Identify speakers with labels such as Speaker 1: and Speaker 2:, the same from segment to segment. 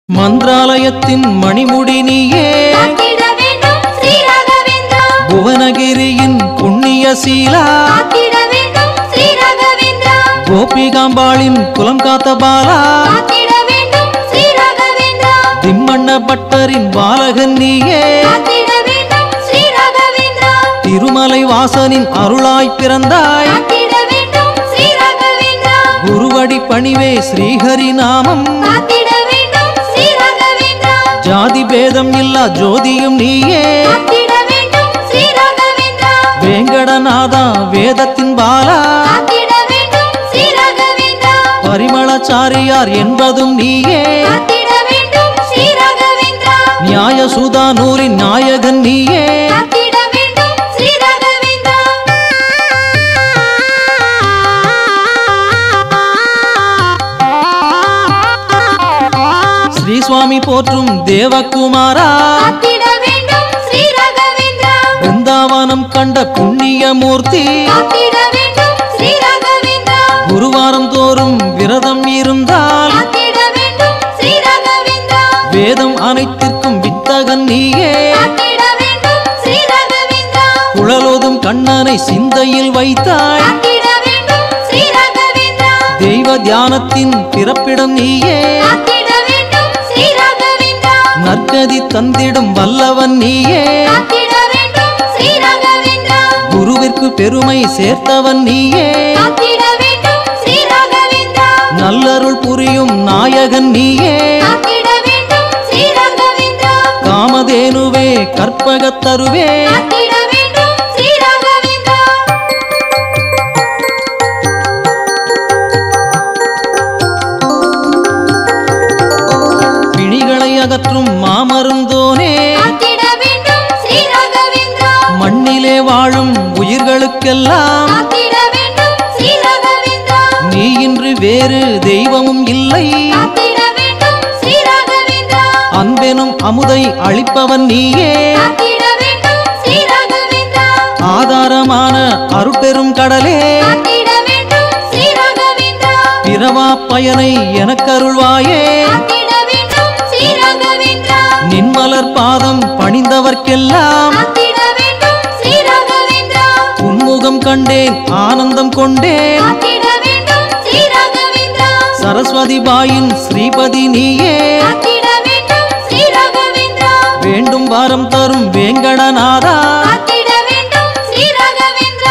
Speaker 1: மந்திராலயத்தின் மணிமுடி நீயே
Speaker 2: காத்திட வேண்டும் ஸ்ரீ ராகவேந்திரா
Speaker 1: புவனகிரியின் புண்ணிய சீலா
Speaker 2: காத்திட வேண்டும் ஸ்ரீ ராகவேந்திரா
Speaker 1: கோபிகாம்பாளின் குலம் காத்த பாலா
Speaker 2: காத்திட வேண்டும் ஸ்ரீ ராகவேந்திரா
Speaker 1: திம்மண்ண பட்டரின் பாலகன் நீயே
Speaker 2: காத்திட வேண்டும் ஸ்ரீ ராகவேந்திரா
Speaker 1: திருமலை வாசனின் அருளாய் பிறந்தாய்
Speaker 2: காத்திட வேண்டும் ஸ்ரீ ராகவேந்திரா
Speaker 1: குருவடி பணிவே ஸ்ரீஹரி நாமம்
Speaker 2: காத்திட வேண்டும் ஸ்ரீ ராகவேந்திரா
Speaker 1: ஜாதி பேதம் இல்லா ஜோதியும் நீயே
Speaker 2: காத்திட வேண்டும் ஸ்ரீ ராகவேந்திரா
Speaker 1: வேங்கடநாதா வேதத்தின் பாலா
Speaker 2: காத்திட வேண்டும் ஸ்ரீ ராகவேந்திரா
Speaker 1: பரிமளச்சாரியார் என்பதும் நீயே
Speaker 2: காத்திட வேண்டும் ஸ்ரீ ராகவேந்திரா
Speaker 1: நியாய சுதா நூரின் நாயகன் நீயே
Speaker 2: காத்திட வேண்டும் ஸ்ரீ ராகவேந்திரா
Speaker 1: ஸ்ரீ சுவாமி போற்றும் தேவகுமாரா
Speaker 2: காத்திட வேண்டும் ஸ்ரீ ராகவேந்திரா
Speaker 1: பிருந்தாவனம் கண்ட புண்ணிய மூர்த்தி
Speaker 2: காத்திட வேண்டும் ஸ்ரீ ராகவேந்திரா
Speaker 1: குருவாரம் தோறும் விரதம் இருந்தால்
Speaker 2: காத்திட வேண்டும் ஸ்ரீ ராகவேந்திரா
Speaker 1: வேதம் அனைத்திற்கும் வித்தகன் நீயே
Speaker 2: காத்திட வேண்டும் ஸ்ரீ ராகவேந்திரா
Speaker 1: குழலோதும் கண்ணனை சிந்தையில் வைத்தாய்
Speaker 2: காத்திட வேண்டும் ஸ்ரீ ராகவேந்திரா
Speaker 1: தெய்வ தியானத்தின் பிறப்பிடம் நீயே
Speaker 2: காத்திட வேண்டும் ஸ்ரீ ராகவேந்திரா
Speaker 1: நற்கதி தந்திடும் வல்லவன் நீயே
Speaker 2: காத்திட வேண்டும் ஸ்ரீ ராகவேந்திரா
Speaker 1: குருவிற்கு பெருமை சேர்த்தவன் நீயே
Speaker 2: காத்திட வேண்டும் ஸ்ரீ ராகவேந்திரா
Speaker 1: நல்லருள் புரியும் நாயகன் நீயே
Speaker 2: காத்திட வேண்டும் ஸ்ரீ ராகவேந்திரா
Speaker 1: காமதேனுவே கற்பகத் தருவே
Speaker 2: காத்திட வேண்டும் ஸ்ரீ ராகவேந்திரா
Speaker 1: பிணிகளை அகற்றும் மாமருந்தோனே
Speaker 2: காத்திட வேண்டும் ஸ்ரீ ராகவேந்திரா
Speaker 1: மண்ணிலே வாழும் உயிர்களுக்கெல்லாம்
Speaker 2: காத்திட வேண்டும் ஸ்ரீ ராகவேந்திரா
Speaker 1: நீ இன்று வேறு தெய்வமும் இல்லை
Speaker 2: காத்திட வேண்டும் ஸ்ரீ ராகவேந்திரா
Speaker 1: அன்பெனும் அமுதை அளிப்பவன் நீயே
Speaker 2: காத்திட வேண்டும் ஸ்ரீ ராகவேந்திரா
Speaker 1: ஆதாரமான அருட்பெரும் கடலே
Speaker 2: காத்திட வேண்டும் ஸ்ரீ ராகவேந்திரா
Speaker 1: பிறவா பயனை எனக்கருள்வாயே
Speaker 2: காத்திட வேண்டும் ஸ்ரீ ராகவேந்திரா
Speaker 1: நின்மலர் பாதம் பணிந்தவர்க்கெல்லாம்
Speaker 2: காத்திட வேண்டும் ஸ்ரீ ராகவேந்திரா
Speaker 1: உன்முகம் கண்டேன் ஆனந்தம் கொண்டேன்
Speaker 2: காத்திட வேண்டும் ஸ்ரீ ராகவேந்திரா
Speaker 1: சரஸ்வதி பாயின் ஸ்ரீபதி நீயே
Speaker 2: காத்திட வேண்டும் ஸ்ரீ ராகவேந்திரா
Speaker 1: வேண்டும் வாரம் தரும் வேங்கடநாதா
Speaker 2: காத்திட வேண்டும் ஸ்ரீ ராகவேந்திரா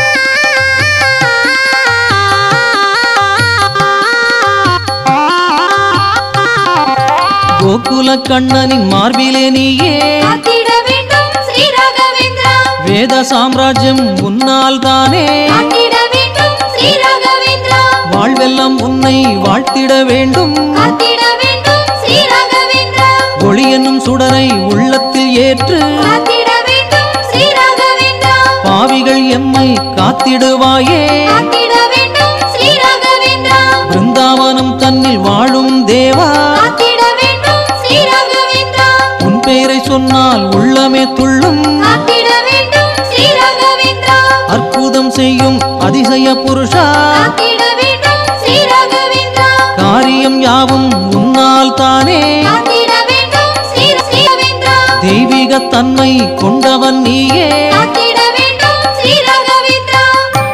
Speaker 1: கோகுல கண்ணனின் மார்பிலே நீயே
Speaker 2: காத்திட வேண்டும் ஸ்ரீ ராகவேந்திரா
Speaker 1: வேத சாம்ராஜ்யம் உன்னால் தானே
Speaker 2: காத்திட வேண்டும் ஸ்ரீ ராகவேந்திரா
Speaker 1: வாழ்வெல்லாம் உன்னை வாழ்த்திட வேண்டும்
Speaker 2: காத்திட வேண்டும் ஸ்ரீ ராகவேந்திரா
Speaker 1: ஒளி என்னும் சுடரை உள்ளத்தில் ஏற்று
Speaker 2: காத்திட வேண்டும் ஸ்ரீ ராகவேந்திரா
Speaker 1: பாவிகள் எம்மை காத்திடுவாயே
Speaker 2: காத்திட வேண்டும் ஸ்ரீ ராகவேந்திரா
Speaker 1: பிருந்தாவனம் தன்னில் வாழும் தேவா
Speaker 2: காத்திட வேண்டும் ஸ்ரீ ராகவேந்திரா
Speaker 1: உன் பெயரை சொன்னால் உள்ளமே துள்ளும்
Speaker 2: காத்திட வேண்டும் ஸ்ரீ ராகவேந்திரா
Speaker 1: அற்புதம் செய்யும் அதிசய புருஷா
Speaker 2: காத்திட வேண்டும் ஸ்ரீ ராகவேந்திரா
Speaker 1: காரியம் யாவும் உன்னால் தானே
Speaker 2: காத்திட வேண்டும் ஸ்ரீ ராகவேந்திரா
Speaker 1: தெய்வீக தன்மை கொண்டவன் நீயே
Speaker 2: காத்திட வேண்டும் ஸ்ரீ ராகவேந்திரா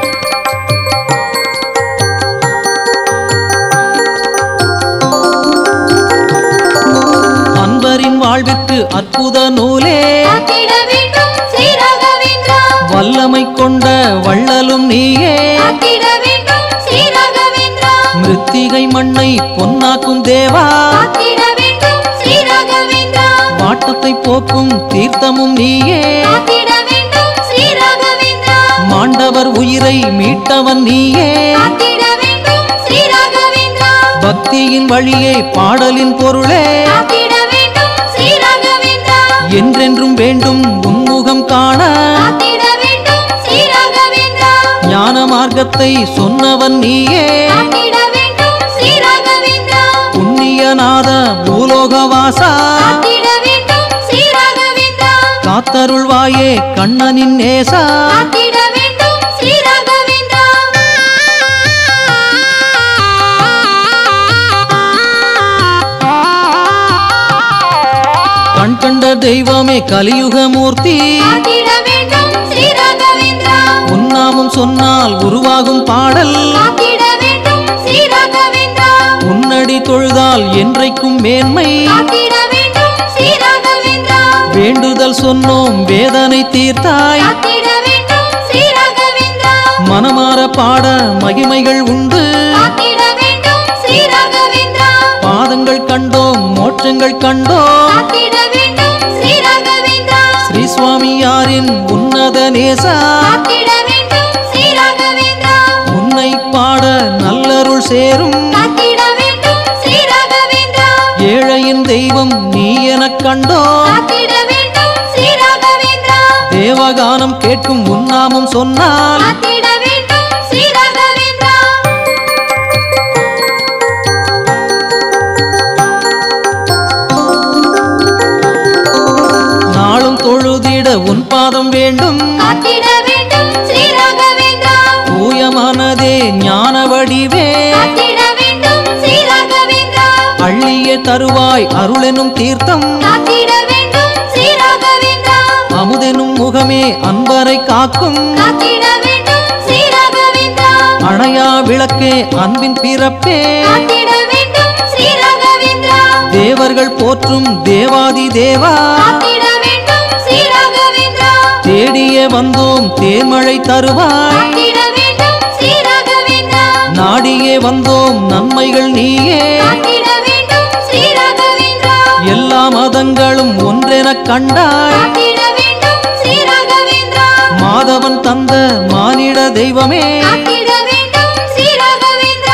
Speaker 1: அன்பரின் வாழ்விற்கு அற்புத நூலே
Speaker 2: காத்திட வேண்டும் ஸ்ரீ ராகவேந்திரா
Speaker 1: வல்லமை கொண்ட வள்ளலும் நீயே
Speaker 2: காத்திட வேண்டும் ஸ்ரீ ராகவேந்திரா
Speaker 1: மிருத்திகை மண்ணை பொன்னாக்கும் தேவா
Speaker 2: காத்திட வேண்டும் ஸ்ரீ ராகவேந்திரா
Speaker 1: வாட்டத்தை போக்கும் தீர்த்தமும் நீயே
Speaker 2: காத்திட வேண்டும் ஸ்ரீ ராகவேந்திரா
Speaker 1: மாண்டவர் உயிரை மீட்டவன் நீயே
Speaker 2: காத்திட வேண்டும் ஸ்ரீ ராகவேந்திரா
Speaker 1: பக்தியின் வழியே பாடலின் பொருளே
Speaker 2: காத்திட வேண்டும் ஸ்ரீ ராகவேந்திரா
Speaker 1: என்றென்றும் வேண்டும் உன்முகம் காண
Speaker 2: காத்திட வேண்டும் ஸ்ரீ ராகவேந்திரா
Speaker 1: ஞான மார்க்கத்தை சொன்னவன் நீயே
Speaker 2: காத்திட வேண்டும் ஸ்ரீ ராகவேந்திரா
Speaker 1: புண்ணியநாத பூலோகவாசா
Speaker 2: காத்திட வேண்டும் ஸ்ரீ ராகவேந்திரா
Speaker 1: காத்தருள்வாயே கண்ணனின் நேசா
Speaker 2: காத்திட வேண்டும் ஸ்ரீ ராகவேந்திரா
Speaker 1: தெய்வமே கலியுகமூர்த்தி
Speaker 2: காத்திட வேண்டும் ஸ்ரீ ராகவேந்திரா
Speaker 1: உன்னாமம் சொன்னால் உருவாகும் பாடல்
Speaker 2: காத்திட வேண்டும் ஸ்ரீ ராகவேந்திரா
Speaker 1: உன்னடி தொழுதால் என்றைக்கும் மேன்மை
Speaker 2: காத்திட வேண்டும் ஸ்ரீ ராகவேந்திரா
Speaker 1: வேண்டுதல் சொன்னோம் வேதனை தீர்த்தாய்
Speaker 2: காத்திட வேண்டும் ஸ்ரீ ராகவேந்திரா
Speaker 1: மனமாற பாட மகிமைகள் உண்டு
Speaker 2: காத்திட வேண்டும் ஸ்ரீ ராகவேந்திரா
Speaker 1: பாதங்கள் கண்டோம் மோட்சங்கள் கண்டோம்
Speaker 2: காத்திட வேண்டும் ஸ்ரீ ராகவேந்திரா
Speaker 1: ஸ்ரீ சுவாமியாரின் உன்னத நேசா
Speaker 2: காத்திட வேண்டும் ஸ்ரீ ராகவேந்திரா
Speaker 1: உன்னை பாட நல்லருள் சேரும்
Speaker 2: காத்திட வேண்டும் ஸ்ரீ ராகவேந்திரா
Speaker 1: ஏழையின் தெய்வம் நீ எனக் கண்டோம்
Speaker 2: காத்திட வேண்டும் ஸ்ரீ ராகவேந்திரா
Speaker 1: தேவகானம் கேட்கும் உன்னாமம் சொன்னால்
Speaker 2: காத்திட வேண்டும் ஸ்ரீ ராகவேந்திரா
Speaker 1: நாளும் தொழுதிட உன் பாதம் வேண்டும்
Speaker 2: காத்திட வேண்டும் ஸ்ரீ ராகவேந்திரா
Speaker 1: தூயமானதே ஞான வடிவே
Speaker 2: காத்திட வேண்டும் ஸ்ரீ ராகவேந்திரா
Speaker 1: அள்ளிய தருவாய் அருளெனும் தீர்த்தம்
Speaker 2: காத்திட வேண்டும் ஸ்ரீ ராகவேந்திரா
Speaker 1: அமுதெனும் முகமே அன்பரை காக்கும்
Speaker 2: காத்திட வேண்டும் ஸ்ரீ ராகவேந்திரா
Speaker 1: அணையா விளக்கே அன்பின் பிறப்பே
Speaker 2: காத்திட வேண்டும் ஸ்ரீ ராகவேந்திரா
Speaker 1: தேவர்கள் போற்றும் தேவாதி தேவா
Speaker 2: காத்திட வேண்டும் ஸ்ரீ ராகவேந்திரா
Speaker 1: தேடிய வந்தோம் தேமழை தருவாய்
Speaker 2: காத்திட வேண்டும் ஸ்ரீ ராகவேந்திரா
Speaker 1: நாடியே வந்தோம் நன்மைகள் நீயே
Speaker 2: காத்திட வேண்டும் ஸ்ரீ ராகவேந்திரா
Speaker 1: எல்லா மதங்களும் ஒன்றெனக் கண்டாய்
Speaker 2: காத்திட வேண்டும் ஸ்ரீ ராகவேந்திரா
Speaker 1: மாதவன் தந்த மானிட தெய்வமே
Speaker 2: காத்திட வேண்டும் ஸ்ரீ ராகவேந்திரா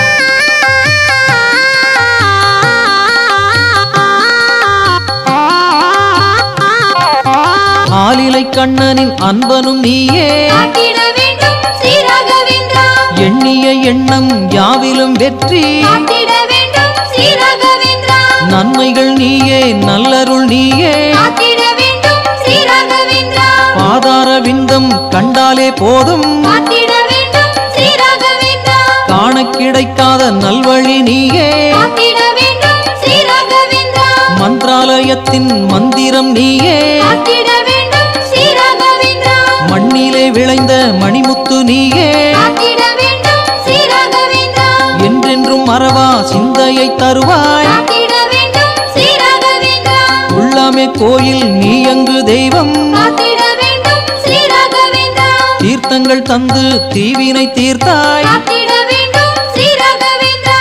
Speaker 1: ஆலிலை கண்ணனின் அன்பனும் நீயே
Speaker 2: காத்திட வேண்டும் ஸ்ரீ ராகவேந்திரா
Speaker 1: எண்ணிய எண்ணம் யாவிலும் வெற்றி
Speaker 2: காத்திட வேண்டும் ஸ்ரீ ராகவேந்திரா
Speaker 1: நன்மைகள் நீயே நல்லருள் நீயே
Speaker 2: காத்திட வேண்டும் ஸ்ரீ ராகவேந்திரா
Speaker 1: பாதார விந்தம் கண்டாலே போதும்
Speaker 2: காத்திட வேண்டும் ஸ்ரீ ராகவேந்திரா
Speaker 1: காண கிடைக்காத நல்வழி நீயே
Speaker 2: காத்திட வேண்டும் ஸ்ரீ ராகவேந்திரா
Speaker 1: மந்திராலயத்தின் மந்திரம் நீயே
Speaker 2: காத்திட வேண்டும் ஸ்ரீ ராகவேந்திரா
Speaker 1: மண்ணிலே விளைந்த மணிமுத்து நீயே
Speaker 2: காத்திட வேண்டும் ஸ்ரீ ராகவேந்திரா
Speaker 1: என்றென்றும் மறவா சிந்தையை தருவாய்
Speaker 2: காத்திட வேண்டும் ஸ்ரீ ராகவேந்திரா
Speaker 1: உள்ளமே கோயில் நீ அங்கு தெய்வம்
Speaker 2: காத்திட வேண்டும் ஸ்ரீ ராகவேந்திரா
Speaker 1: தீர்த்தங்கள் தந்து தீவினை தீர்த்தாய்
Speaker 2: காத்திட வேண்டும் ஸ்ரீ ராகவேந்திரா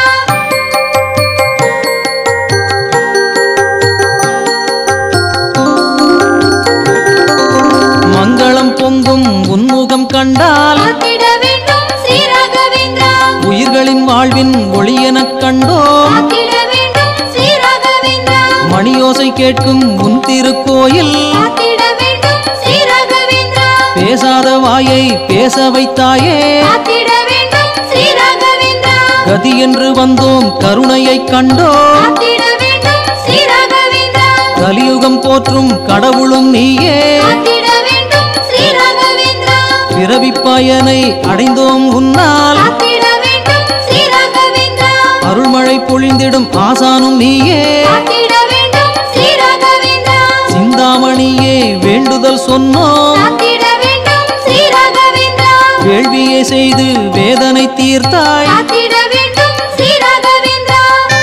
Speaker 1: மங்களம் பொங்கும் உன்முகம் கண்டால்
Speaker 2: காத்திட வேண்டும் ஸ்ரீ ராகவேந்திரா
Speaker 1: உயிர்களின் வாழ்வின் ஒளியெனக் கண்டோம்
Speaker 2: காத்திட வேண்டும் ஸ்ரீ ராகவேந்திரா
Speaker 1: மணியோசை கேட்கும் உன் திருக்கோயில்
Speaker 2: காத்திட வேண்டும் ஸ்ரீ ராகவேந்திரா
Speaker 1: பேசாத வாயை பேச வைத்தாயே
Speaker 2: காத்திட வேண்டும் ஸ்ரீ ராகவேந்திரா
Speaker 1: கதி என்று வந்தோம் கருணையைக் கண்டோம்
Speaker 2: காத்திட வேண்டும் ஸ்ரீ ராகவேந்திரா
Speaker 1: கலியுகம் போற்றும் கடவுளும் நீயே
Speaker 2: காத்திட வேண்டும் ஸ்ரீ ராகவேந்திரா
Speaker 1: பிறவிப் பயனை அடைந்தோம் உன்னால்
Speaker 2: காத்திட வேண்டும் ஸ்ரீ ராகவேந்திரா
Speaker 1: அருள்மழை பொழிந்திடும் ஆசானும் நீயே
Speaker 2: காத்திட வேண்டும் ஸ்ரீ ராகவேந்திரா
Speaker 1: சிந்தாமணியே வேண்டுதல் சொன்னோம்
Speaker 2: காத்திட வேண்டும் ஸ்ரீ ராகவேந்திரா
Speaker 1: வேள்வியை செய்து வேதனை தீர்த்தாய்
Speaker 2: காத்திட வேண்டும் ஸ்ரீ ராகவேந்திரா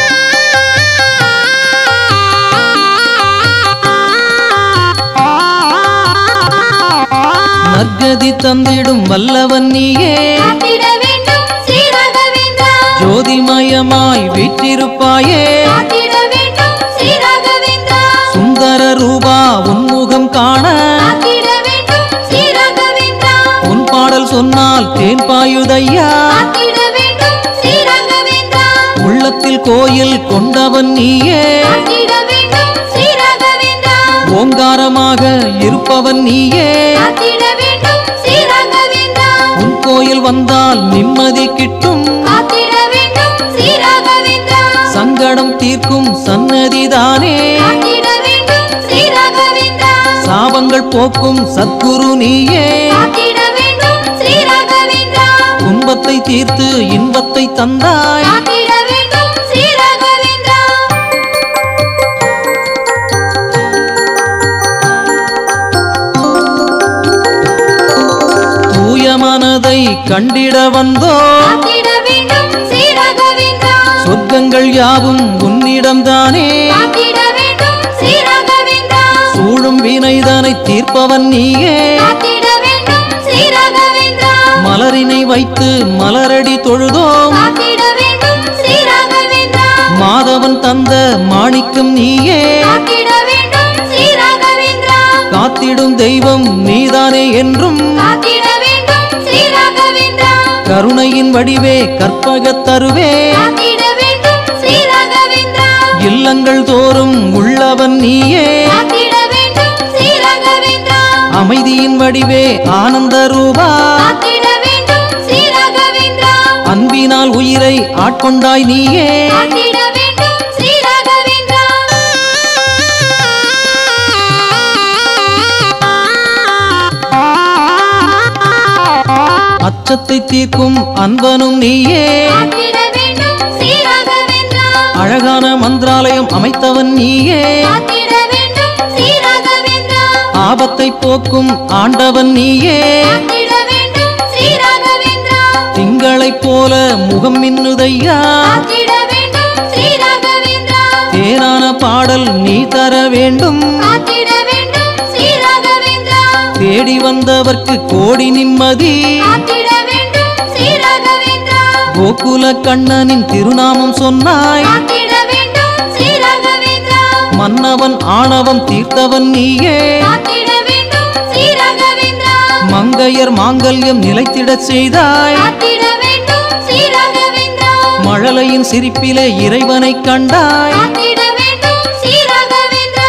Speaker 1: நற்கதி தந்திடும் வல்லவன் நீயே
Speaker 2: காத்திட வேண்டும் ஸ்ரீ ராகவேந்திரா
Speaker 1: ஜோதிமயமாய் வீற்றிருப்பாயே
Speaker 2: காத்திட வேண்டும் ஸ்ரீ ராகவேந்திரா
Speaker 1: சுந்தர ரூபா உன்முகம் காண
Speaker 2: காத்திட வேண்டும் ஸ்ரீ ராகவேந்திரா
Speaker 1: உன் பாடல் சொன்னால் தேன் பாயுதையா
Speaker 2: காத்திட வேண்டும் ஸ்ரீ ராகவேந்திரா
Speaker 1: உள்ளத்தில் கோயில் கொண்டவன் நீயே
Speaker 2: காத்திட வேண்டும் ஸ்ரீ ராகவேந்திரா
Speaker 1: ஓங்காரமாக இருப்பவன் நீயே
Speaker 2: காத்திட வேண்டும் ஸ்ரீ ராகவேந்திரா
Speaker 1: உன் கோயில் வந்தால் நிம்மதி கிட்டும்
Speaker 2: காத்திட வேண்டும் ஸ்ரீ ராகவேந்திரா
Speaker 1: சங்கடம் தீர்க்கும் சன்னதிதானே
Speaker 2: காத்திட வேண்டும் ஸ்ரீ ராகவேந்திரா
Speaker 1: சாபங்கள் போக்கும் சத்குரு நீயே
Speaker 2: காத்திட வேண்டும் ஸ்ரீ ராகவேந்திரா
Speaker 1: துன்பத்தை தீர்த்து இன்பத்தை தந்தாய்
Speaker 2: காத்திட வேண்டும் ஸ்ரீ ராகவேந்திரா
Speaker 1: கண்டிட வந்தோம்
Speaker 2: காத்திட வேண்டும் ஸ்ரீ ராகவேந்திரா
Speaker 1: சொர்க்கங்கள் யாவும் உன்னிடம்தானே
Speaker 2: காத்திட வேண்டும் ஸ்ரீ ராகவேந்திரா
Speaker 1: சூழும் வினைதனை தீர்ப்பவன் நீயே
Speaker 2: காத்திட வேண்டும் ஸ்ரீ ராகவேந்திரா
Speaker 1: மலரினை வைத்து மலரடி தொழுதோம்
Speaker 2: காத்திட வேண்டும் ஸ்ரீ ராகவேந்திரா
Speaker 1: மாதவன் தந்த மாணிக்கம் நீயே
Speaker 2: காத்திட வேண்டும் ஸ்ரீ ராகவேந்திரா
Speaker 1: காத்திடும் தெய்வம் நீதானே என்றும்
Speaker 2: காத்திட வேண்டும் ஸ்ரீ ராகவேந்திரா
Speaker 1: கருணையின் வடிவே கற்பகத் தருவே
Speaker 2: காத்திட வேண்டும் ஸ்ரீ ராகவேந்திரா
Speaker 1: இல்லங்கள் தோறும் உள்ளவன் நீயே
Speaker 2: காத்திட வேண்டும் ஸ்ரீ ராகவேந்திரா
Speaker 1: அமைதியின் வடிவே ஆனந்த ரூபா
Speaker 2: காத்திட வேண்டும் ஸ்ரீ ராகவேந்திரா
Speaker 1: அன்பினால் உயிரை ஆட்கொண்டாய் நீயே
Speaker 2: காத்திட வேண்டும் ஸ்ரீ ராகவேந்திரா
Speaker 1: அச்சத்தை தீர்க்கும் அன்பனும் நீயே
Speaker 2: காத்திட வேண்டும் ஸ்ரீ ராகவேந்திரா
Speaker 1: அழகான மந்திராலயம் அமைத்தவன் நீயே
Speaker 2: காத்திட வேண்டும் ஸ்ரீ ராகவேந்திரா
Speaker 1: ஆபத்தை போக்கும் ஆண்டவன் நீயே
Speaker 2: காத்திட வேண்டும் ஸ்ரீ ராகவேந்திரா
Speaker 1: திங்களைப் போல முகம் மின்னுதையா
Speaker 2: காத்திட வேண்டும் ஸ்ரீ ராகவேந்திரா
Speaker 1: தேனான பாடல் நீ தர வேண்டும்
Speaker 2: காத்திட வேண்டும் ஸ்ரீ ராகவேந்திரா
Speaker 1: தேடி வந்தவர்க்கு கோடி நிம்மதி
Speaker 2: காத்திட வேண்டும் ஸ்ரீ ராகவேந்திரா
Speaker 1: கோகுல கண்ணனின் திருநாமம் சொன்னாய்
Speaker 2: காத்திட வேண்டும் ஸ்ரீ ராகவேந்திரா
Speaker 1: மன்னவன் ஆணவம் தீர்த்தவன் நீயே
Speaker 2: காத்திட வேண்டும் ஸ்ரீ ராகவேந்திரா
Speaker 1: மங்கையர் மாங்கல்யம் நிலைத்திடச் செய்தாய்
Speaker 2: காத்திட வேண்டும் ஸ்ரீ ராகவேந்திரா
Speaker 1: மழலையின் சிரிப்பிலே இறைவனைக் கண்டாய்
Speaker 2: காத்திட வேண்டும் ஸ்ரீ ராகவேந்திரா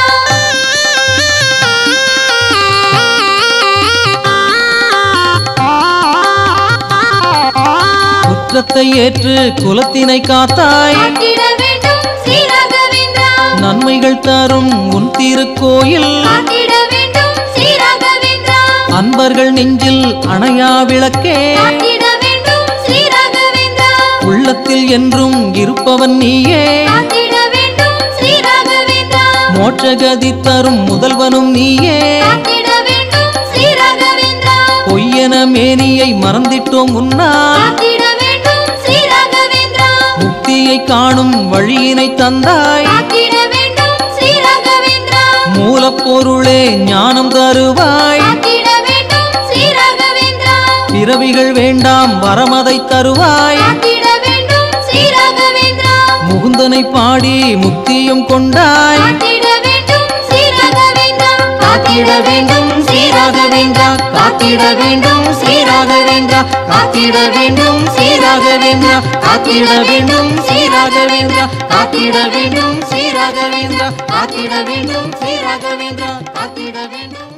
Speaker 1: குற்றத்தை ஏற்று குலத்தினை காத்தாய்
Speaker 2: காத்திட வேண்டும் ஸ்ரீ ராகவேந்திரா
Speaker 1: நன்மைகள் தரும் உன் திருக்கோயில்
Speaker 2: காத்திட வேண்டும் ஸ்ரீ ராகவேந்திரா
Speaker 1: அன்பர்கள் நெஞ்சில் அணையா விளக்கே
Speaker 2: காத்திட வேண்டும் ஸ்ரீ ராகவேந்திரா
Speaker 1: உள்ளத்தில் என்றும் இருப்பவன் நீயே
Speaker 2: காத்திட வேண்டும் ஸ்ரீ ராகவேந்திரா
Speaker 1: மோட்சகதி தரும் முதல்வனும் நீயே
Speaker 2: காத்திட வேண்டும் ஸ்ரீ ராகவேந்திரா
Speaker 1: பொய்யன மேனியை மறந்திட்டோம் உன்னால்
Speaker 2: காத்திட வேண்டும் ஸ்ரீ ராகவேந்திரா
Speaker 1: முக்தியை காணும் வழியினை தந்தாய்
Speaker 2: காத்திட வேண்டும் ஸ்ரீ ராகவேந்திரா
Speaker 1: மூலப்பொருளே ஞானம் தருவாய்
Speaker 2: காத்திட வேண்டும் ஸ்ரீ ராகவேந்திரா
Speaker 1: பிறவிகள் வேண்டாம் வரமதை தருவாய்
Speaker 2: காத்திட வேண்டும் ஸ்ரீ ராகவேந்திரா
Speaker 1: முகுந்தனை பாடி முக்தியும் கொண்டாய்
Speaker 2: காத்திட வேண்டும் ஸ்ரீ ராகவேந்திரா
Speaker 1: காத்திட வேண்டும் ஸ்ரீ ராகவேந்திரா காத்திட வேண்டும் ஸ்ரீ ராகவேந்திரா காத்திட வேண்டும் ஸ்ரீ ராகவேந்திரா காத்திட வேண்டும் ஸ்ரீ ராகவேந்திரா காத்திட வேண்டும் ஸ்ரீ ராகவேந்திரா காத்திட வேண்டும் ஸ்ரீ ராகவேந்திரா காத்திட வேண்டும்